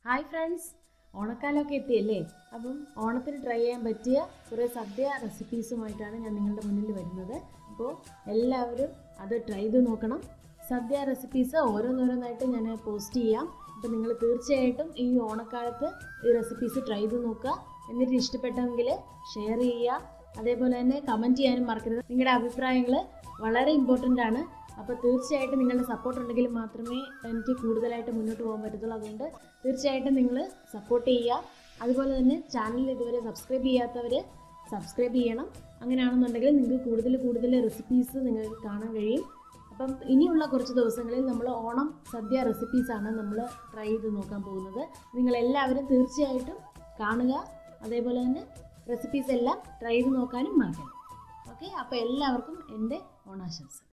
hi friends ഓണക്കാലമൊക്കെ എത്തിയല്ലേ അപ്പം ഓണത്തിന് try ചെയ്യാൻ പറ്റിയ കുറേ സദ്യ റെസിപ്പീസുമായിട്ടാണ് ഞാൻ നിങ്ങളുടെ മുന്നിൽ വരുന്നത് അപ്പോൾ എല്ലാവരും അത് ട്രൈ ചെയ്ത് നോക്കണം സദ്യ റെസിപ്പീസ് ഓരോന്നോരോന്നായിട്ട് ഞാൻ പോസ്റ്റ് ചെയ്യാം അപ്പോൾ നിങ്ങൾ തീർച്ചയായിട്ടും ഈ ഓണക്കാലത്ത് ഈ റെസിപ്പീസ് ട്രൈ ചെയ്ത് നോക്കുക എന്നിട്ട് ഇഷ്ടപ്പെട്ടെങ്കിൽ ഷെയർ ചെയ്യുക അതേപോലെ തന്നെ കമൻറ്റ് ചെയ്യാനും മറക്കരുത് നിങ്ങളുടെ അഭിപ്രായങ്ങൾ വളരെ ഇമ്പോർട്ടൻ്റ് ആണ് അപ്പോൾ തീർച്ചയായിട്ടും നിങ്ങളുടെ സപ്പോർട്ട് ഉണ്ടെങ്കിൽ മാത്രമേ എനിക്ക് കൂടുതലായിട്ട് മുന്നോട്ട് പോകാൻ പറ്റത്തുള്ളൂ അതുകൊണ്ട് തീർച്ചയായിട്ടും നിങ്ങൾ സപ്പോർട്ട് ചെയ്യുക അതുപോലെ തന്നെ ചാനൽ ഇതുവരെ സബ്സ്ക്രൈബ് ചെയ്യാത്തവർ സബ്സ്ക്രൈബ് ചെയ്യണം അങ്ങനെയാണെന്നുണ്ടെങ്കിൽ നിങ്ങൾക്ക് കൂടുതൽ കൂടുതൽ റെസിപ്പീസ് നിങ്ങൾക്ക് കാണാൻ കഴിയും അപ്പം ഇനിയുള്ള കുറച്ച് ദിവസങ്ങളിൽ നമ്മൾ ഓണം സദ്യ റെസിപ്പീസാണ് നമ്മൾ ട്രൈ ചെയ്ത് നോക്കാൻ പോകുന്നത് നിങ്ങളെല്ലാവരും തീർച്ചയായിട്ടും കാണുക അതേപോലെ തന്നെ റെസിപ്പീസ് എല്ലാം ട്രൈ ചെയ്ത് നോക്കാനും മറക്കണം ഓക്കെ അപ്പോൾ എല്ലാവർക്കും എൻ്റെ ഓണാശംസ